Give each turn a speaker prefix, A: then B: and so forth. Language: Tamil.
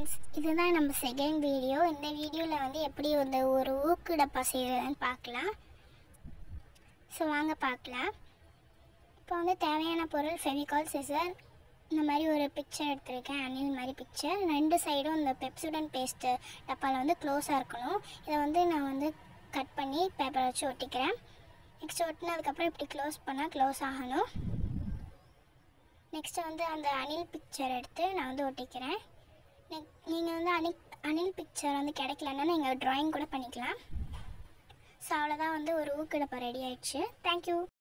A: ஃப்ரெண்ட்ஸ் இதுதான் நம்ம செகண்ட் வீடியோ இந்த வீடியோவில் வந்து எப்படி வந்து ஒரு ஊக்கு டப்பா செய்கிறதுன்னு பார்க்கலாம் ஸோ வாங்க பார்க்கலாம் இப்போ வந்து தேவையான பொருள் ஃபெவிகால் சிசர் இந்த மாதிரி ஒரு பிக்சர் எடுத்திருக்கேன் அணில் மாதிரி பிக்சர் ரெண்டு சைடும் இந்த பெப்சுடன் பேஸ்ட்டு டப்பாவில் வந்து க்ளோஸாக இருக்கணும் இதை வந்து நான் வந்து கட் பண்ணி பேப்பரை வச்சு ஒட்டிக்கிறேன் நெக்ஸ்ட் ஒட்டினதுக்கப்புறம் இப்படி க்ளோஸ் பண்ணால் க்ளோஸ் ஆகணும் நெக்ஸ்ட்டு வந்து அந்த அணில் பிக்சர் எடுத்து நான் வந்து ஒட்டிக்கிறேன் நெக் நீங்கள் வந்து அணில் அணில் பிக்சர் வந்து கிடைக்கலன்னா நீங்கள் ட்ராயிங் கூட பண்ணிக்கலாம் ஸோ அவ்வளோதான் வந்து ஒரு ஊக்கடப்பா ரெடி ஆயிடுச்சு தேங்க்யூ